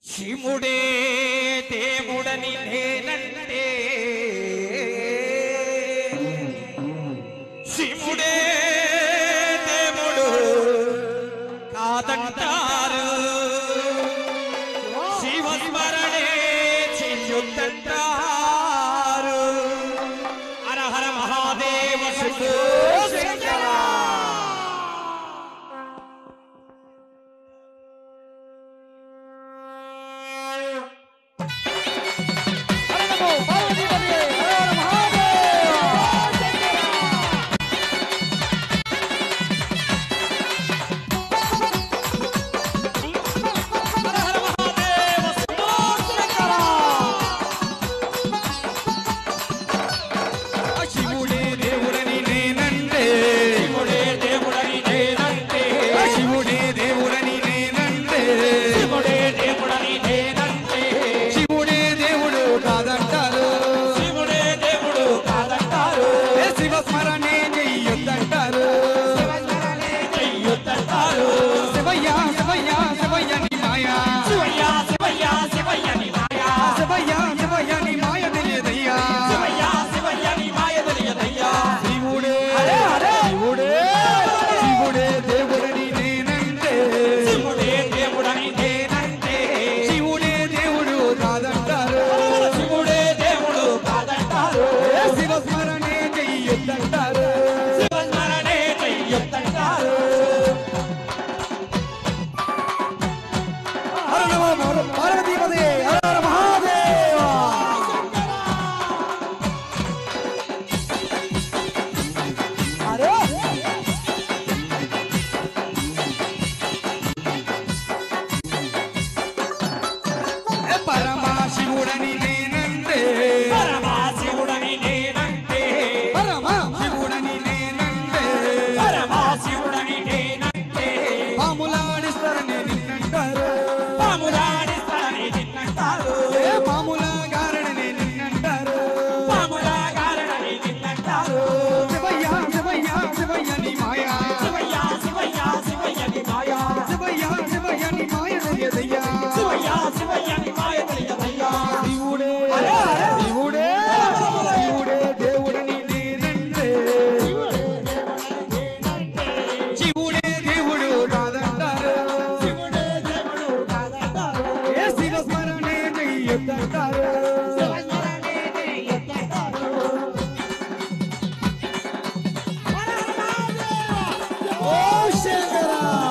శివుడే దేవుడని నేనంటే శివుడే దేవుడు కాదంటారు శివస్మరణే చెయ్యొద్దంటారు హర హర మహాదేవ శంభో శంకర హర హర మహాదేవ శంభో శంకర శివుడే దేవుడని నేనంటే శివుడే దేవుడని నేనంటే శివుడే దేవుడని నేనంటే శివుడే దేవుడని నేనంటే శివుడే దేవుడు కాదంటారు శివుడే దేవుడు కాదంటారు ఏ శివస్మరణే చెయ్యొద్దంటారు చెయ్యొద్దంటారు శివయ్య శివయ్య శివయ్య నీ మాయ శివయ్య శివయ్య శివయ్య నీ మాయ శివయ్య శివయ్య నీ మాయ తెలియదయ్యా శివయ్య శివయ్య నీ మాయ తెలియదయ్యా శివుడే శివుడే శివుడే దేవుడని నేనంటే శివుడే దేవుడని నేనంటే శివుడే దేవుడు కాదంటారు శివుడే దేవుడు కాదంటారు ఏ శివస్మరణే చెయ్యొద్దంటారు శివస్మరణే చెయ్యొద్దంటారు హర నమో పార్వతీపదే హర హర మహాదేవ ఏ పరమాశివుడని నేనంటే పరమాశివుడని నేనంటే పరమాశివుడని నేనంటే పరమాశివుడని నేనంటే పాములాడిస్తారని నిన్నంటారు పాములాడిస్తాడని నిన్నంటారు ఏ పాముల గారడని నిన్నంటారు పాములాగారడని నిన్నంటారు శివయ్య శివయ్య శివయ్య నీ మాయ శివయ్య శివయ్య శివయ్య నీ మాయ శివయ్య శివయ్య నీ మాయ తెలియదయ్యా శివయ్య శివయ్య నీ మాయ తెలియదయ్యా శివుడే శివుడే శివుడే దేవుడని నేనంటే శివుడే దేవుడు కాదంటారు శివుడే దేవుడు కాదంటారు ఏ శివస్మరణే చెయ్యొద్దంటారు శివస్మరణే చెయ్యొద్దంటారు ఓ శంకర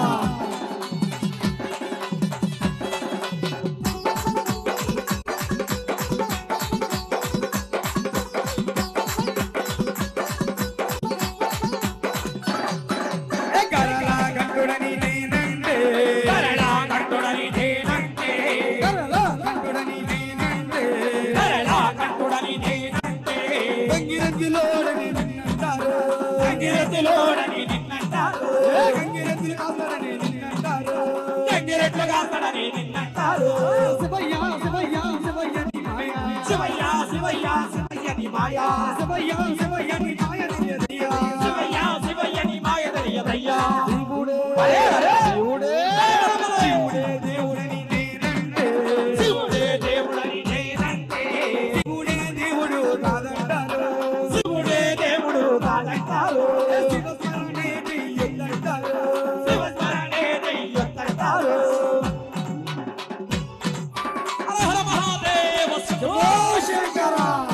ఏ కరలా గంటుడని నేనంటే కరళా కంటుడని నేనంటే కరలా గంటుడని నేనంటే కరళా కంటుడని నేనంటే గంగిరెద్దులోడని నిన్నంటారు గంగిరెద్దులోడని నిన్నంటారు ఏ గంగిరెద్దులు కాదులని నిన్నంటారు గంగిరెట్లు కాస్తాడని నిన్నంటారు శివయ్య శివయ్య శివయ్య నీ మాయ శివయ్య శివయ్య శివయ్య నీ మాయ శివయ్య శివయ్య నీ మాయ తెలియదయ్యా శివయ్య శివయ్య నీ మాయ తెలియదయ్యా శివుడే శివుడే శివుడే దేవుడని నేనంటే శివుడే దేవుడని నేనంటే శివుడే దేవుడు కాదంటారు శివుడే దేవుడు కాదంటారు శివస్మరణే చెయ్యొద్దంటారు శివస్మరణే చెయ్యొద్దంటారు హర హర మహాదేవ శివో ఓ శంకర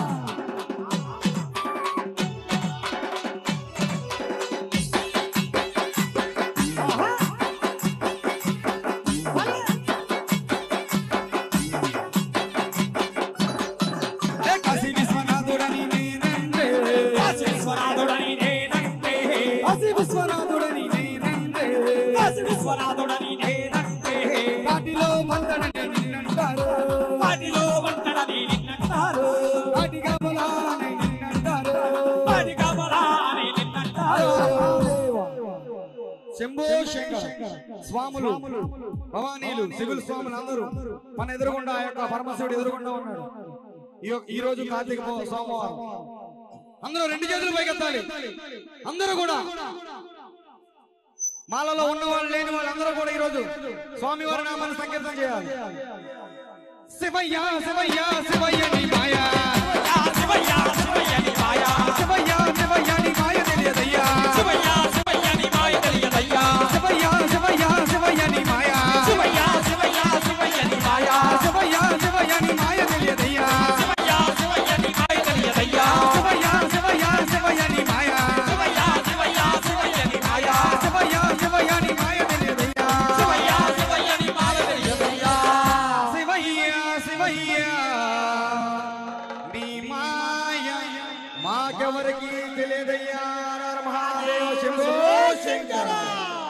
ఏ కాశీ విశ్వనాథుడని నేనంటే కాశీ విశ్వనాథుడని నేనంటే కాశీ విశ్వనాథుడని నేనంటే కాశీ విశ్వనాథుడని నేనంటే వాటిలో మందడని నిన్నంటారు వాటిలో వంటడని నిన్నంటారు వాటిగా బలాలని నిన్నంటారు వాటి కమలా అని నిన్నంటారు శంభో శంకర స్వాములు భవానీలు సివిల్ స్వాములు అందరూ మన ఎదురుగుండా ఆ యొక్క పరమశివుడు ఎదురుగుండా ఉన్నాడు ఈ యొ- ఈ రోజు కార్తీక పౌ- సోమవారం అందరూ రెండు చేతులు పైకెత్తాలి అందరూ కూడా మాలలో ఉన్న వాళ్ళు లేని వాళ్ళందరూ కూడా ఈ రోజు స్వామి వారి నామాన్ని సంకీర్తన చేయాలి శివయ్య శివయ్య శివయ్య నీ మాయ శివయ్య శివయ్య నీ మాయ శివయ్య శివయ్య నీ మాయ తెలియదయ్యా శివయ్య శివయ్య నీ మాయ తెలియదయ్యా శివయ్య శివయ్య శివయ్య నీ మాయ శివయ్య శివయ్య శివయ్య నీ మాయ శివయ్య శివయ్య నీ మాయ తెలియదయ్యా శివయ్య శివయ్య నీ మాయ తెలియదయ్యా శివయ్య శివయ్య శివయ్య నీ మాయ శివయ్య శివయ్య శివయ్య నీ మాయ శివయ్య శివయ్య నీ మాయ తెలియదయ్యా శివయ్య శివయ్య నీ మాయ తెలియదయ్యా శివయ్య శివయ్య నీ మాయ మాకెవరికి తెలియదయ్యా హర హర మహాదేవ శంభో శంకర